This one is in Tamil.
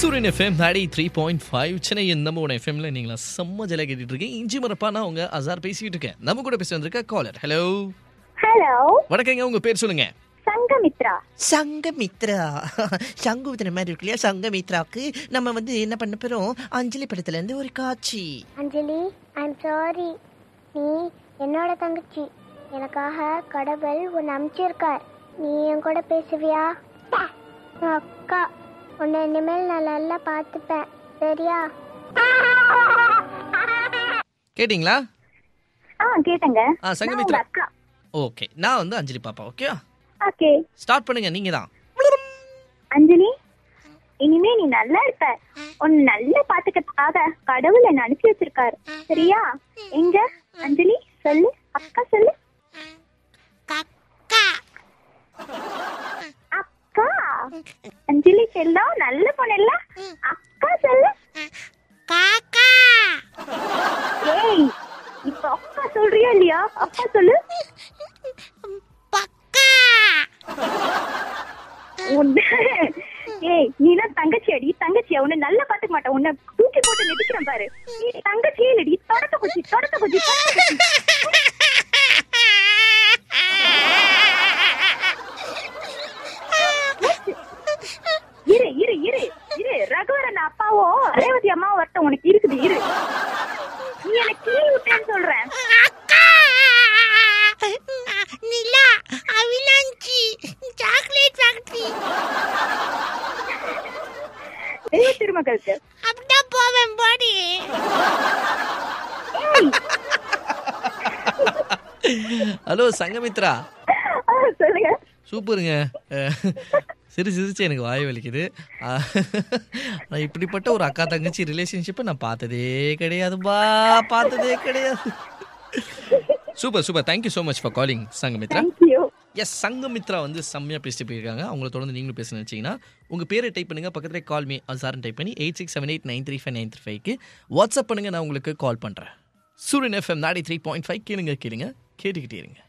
சூரியன் எஃப்எம் நாடி த்ரீ பாயிண்ட் ஃபைவ் சென்னையின் நம்ம உன எஃப்எம்ல நீங்களா செம்ம ஜல கேட்டுட்டு இருக்கேன் இஞ்சி மரப்பா நான் உங்க அசார் பேசிட்டு இருக்கேன் நம்ம கூட பேசி வந்திருக்க காலர் ஹலோ ஹலோ வணக்கங்க உங்க பேர் சொல்லுங்க சங்கமித்ரா சங்கமித்ரா சங்குவித்திர மாதிரி இருக்கு இல்லையா சங்கமித்ராக்கு நம்ம வந்து என்ன பண்ண போறோம் அஞ்சலி படத்துல இருந்து ஒரு காட்சி அஞ்சலி ஐம் சாரி நீ என்னோட தங்கச்சி எனக்காக கடவுள் உன்னை அனுப்பிச்சிருக்கார் நீ என் கூட பேசுவியா உன் அக்கா உன்னை இனிமேல் நான் நல்லா பார்த்துப்பேன் சரியா கேட்டிங்களா ஆ கேட்டங்க ஆ நான் சங்கமித்ரா உங்க அக்கா ஓகே நான் வந்து அஞ்சலி பாப்பா ஓகே ஓகே ஸ்டார்ட் பண்ணுங்க நீங்க தான் அஞ்சலி இனிமே நீ நல்லா இருப்ப உன்னை நல்லா பாத்துக்கிறதுக்காக கடவுள் என்ன அனுப்பி வச்சிருக்காரு சரியா எங்க அஞ்சலி சொல்லு அக்கா சொல்லு அக்கா அஞ்சலி செல்லம் நல்ல பொண்ணு அக்கா சொல்லு ஏய் இப்ப அக்கா சொல்றியா இல்லையா அக்கா சொல்லு உன்னை- ஏய் நீலாம் தங்கச்சி அடி தங்கச்சியா உன்னை நல்லா பாத்துக்க மாட்டேன் உன்னை தூக்கி போட்டு நெடிக்கிறேன் பாரு நீ தங்கச்சியே இல்லடி தொடக்க குச்சி தொடக்க குச்சி தொடக்க குச்சி இரு இரு இரு இரு ரகுவரன் அப்பாவோ ரேவதி அம்மாவும் வரட்டும் உனக்கு இருக்குது இரு நீ எனக்கு கீழ் விட்டேன்னு சொல்றேன் நிலா அவிலாஞ்சி சாக்லேட் ஃபேக்டரி தெய்வ திருமகளுக்கு அப்படிதான் போவேன் பாடி ஹலோ சங்கமித்ரா ஆ, சொல்லுங்க சூப்பருங்க அஹ், சிரி சிரிச்சு எனக்கு வாய் வலிக்குது அஹ், நான் இப்படிப்பட்ட ஒரு அக்கா தங்கச்சி ரிலேஷன்ஷிப்பை நான் பார்த்ததே கிடையாதுப்பா பார்த்ததே கிடையாது super super thank you so much for calling Sanghamitra thank you yes Sanghamitra வந்து செம்மையாக பேசிட்டு போயிருக்காங்க அவங்கள தொடர்ந்து நீங்களும் பேச நினச்சிங்கன்னா உங்கள் பேரை டைப் பண்ணுங்க பக்கத்தில் கால் மீ அசாரன் டைப் பண்ணி eight six seven eight nine three five nine three ஃபைவ்க்கு வாட்ஸ்அப் பண்ணுங்க நான் உங்களுக்கு கால் பண்ணுறேன் சூரியன் எஃப்எம் நாடி த்ரீ பாயிண்ட் ஃபைவ் கேளுங்க கேளுங்க கேட்டுக்கிட்டே இருங்க